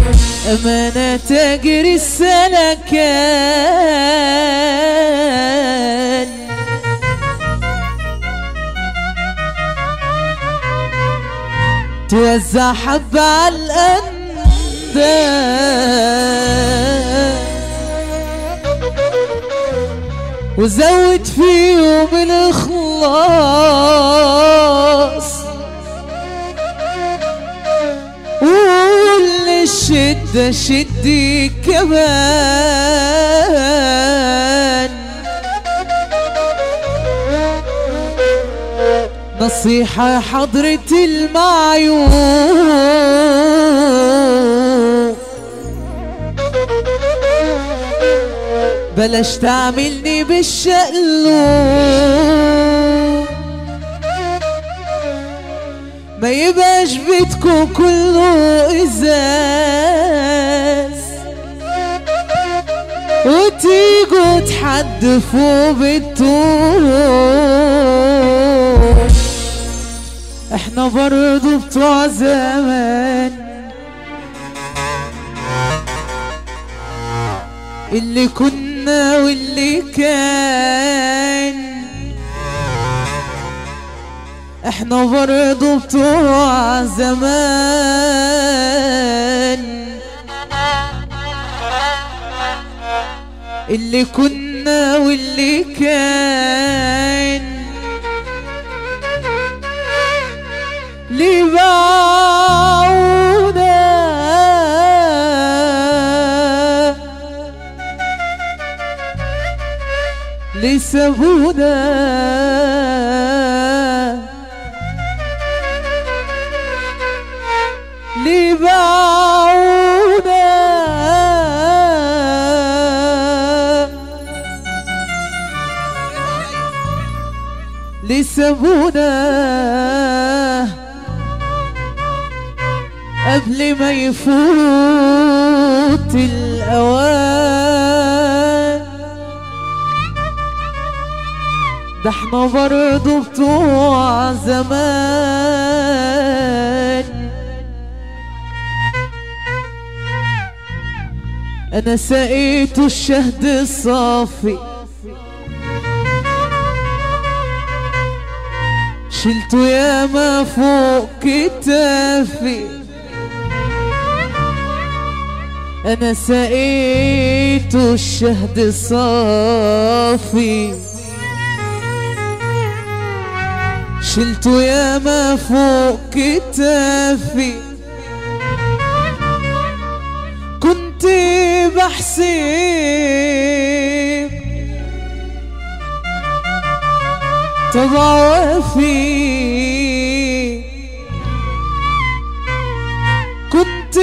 أمانة تجري السلكان توزع حب على الأنداد وزود فيهم الإخلاص وقول الشدة شدي كمان نصيحة حضرة المعيون بلاش تعملني بالشقلوب ما يبقاش بيتكم كله ازاز وتيجوا تحدفوا بالطول احنا برضو بتوع زمان اللي كنا واللي كان احنا برضو بتوع زمان اللي كنا واللي كان اللي باعونا اللي سابونا اللي باعونا اللي سابونا قبل ما يفوت الأوان ده احنا برضو بتوع زمان انا سقيت الشهد الصافي شلته ياما فوق كتافي انا سقيت الشهد الصافي شلته ياما فوق كتافي كنت بحسب طبع وفي كنت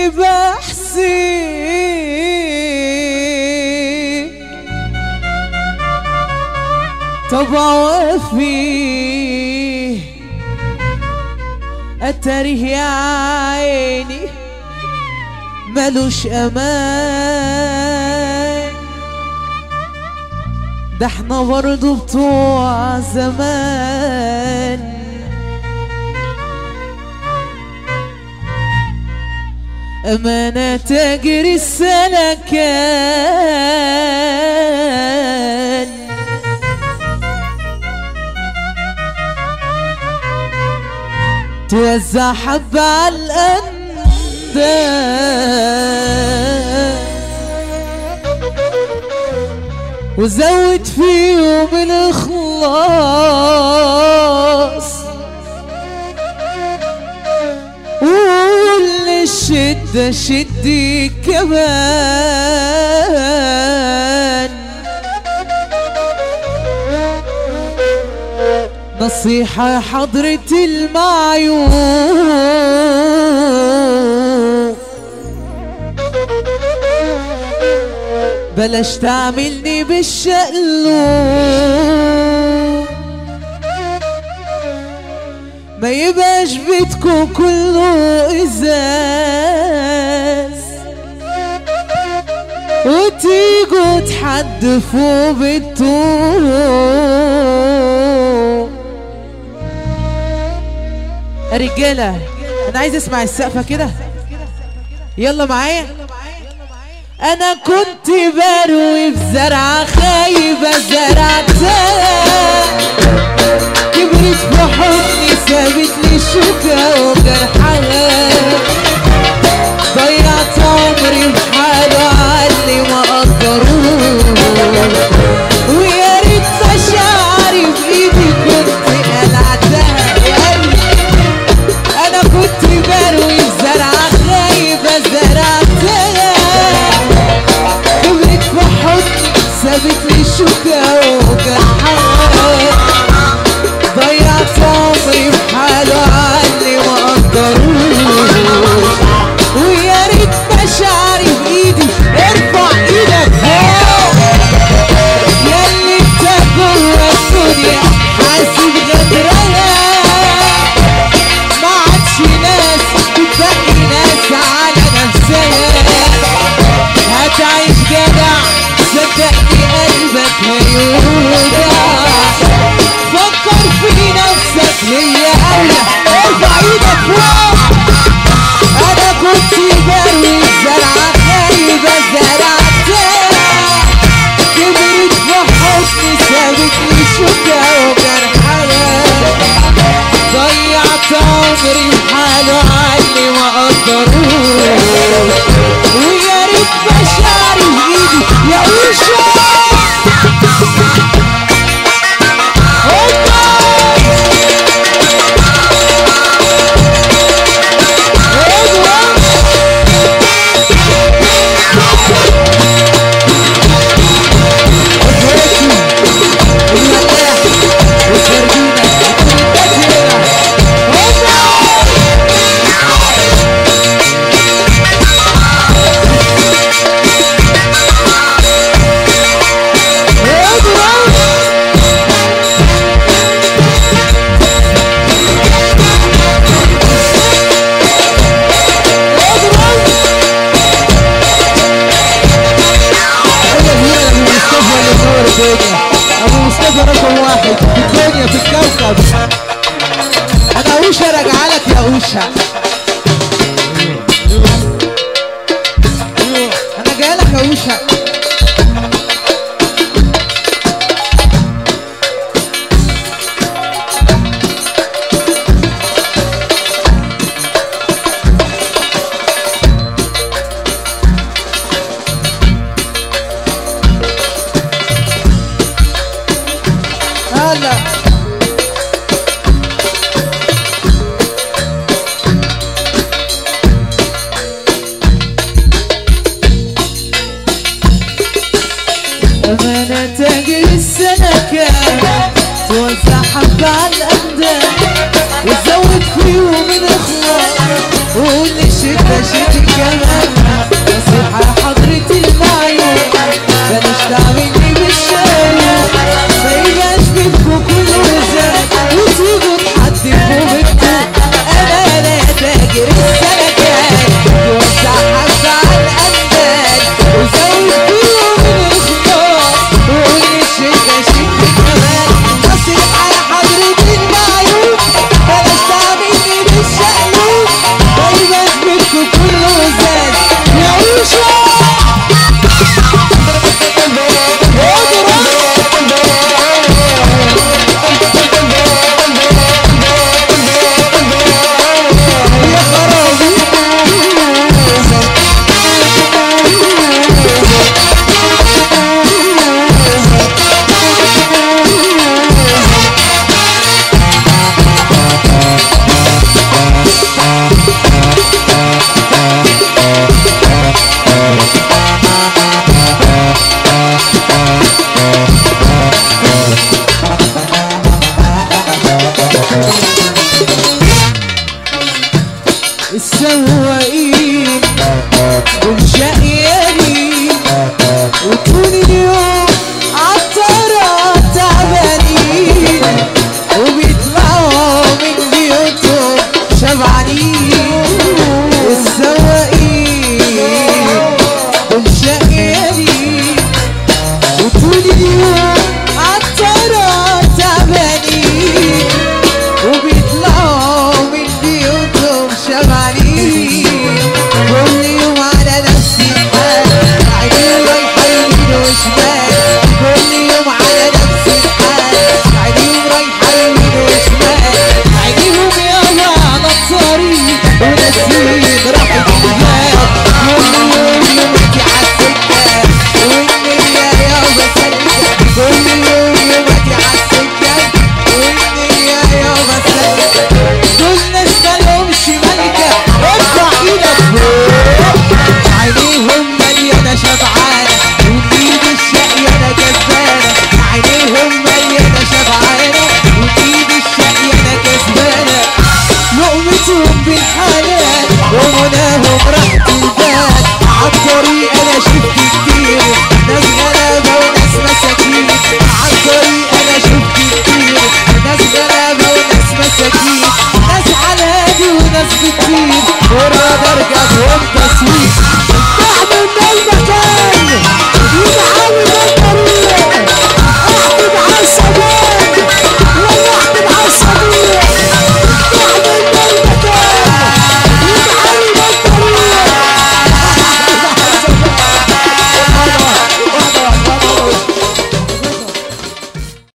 بحسب طبع وفي أتريه يا عيني ملوش أمان ده احنا برضو بتوع زمان أمانة تجري السلكان توزع حب على الأنداد وزود فيهم الإخلاص وقول الشدة شدي كمان نصيحة حضرة المعيون بلاش تعملني بالشقلوب ما يبقاش بيتكم كله ازاز وتيجوا تحدفوا بالطول رجالة انا عايز اسمع السقفة كده يلا معايا انا كنت بروي في زرعة خايبة زرعتها كبرت في حضني سابت لي شوكة وجرحها ضيعت عمري بحاله علي ما قدروه ويا ريت مشاعري بايدي كنت قلعتها يا قلبي انا كنت بروي في زرعة خايبة زرعتها كبرت في حضني سابت لي شوكة وجرحها ضيعت عمري في حاله عني ما قدروش ويا ريت مشاعري بايدي ارفع ايدك فوق ياللي انت جوه الدنيا حاسب غدرها ما عادش ناس بتبقي ناس على نفسها هتعيش جدع صدقني قلبك هيوجع فكر في نفسك هي أولى ارفع ايدك فوق انا كنت بروي زرعة خايبة زرعتها كبرت في حضني سابت لي شوكة وجرحها ضيعت عمري بحاله عني ما قدروش ويا ريت مشاعري بايدي يا وشا ابو مصطفى رقم واحد في الدنيا في الكوكب انا اوشا راجع لك يا اوشا انا جاي لك يا اوشا هلا أمانة تاجر السنة كامل توزع حب على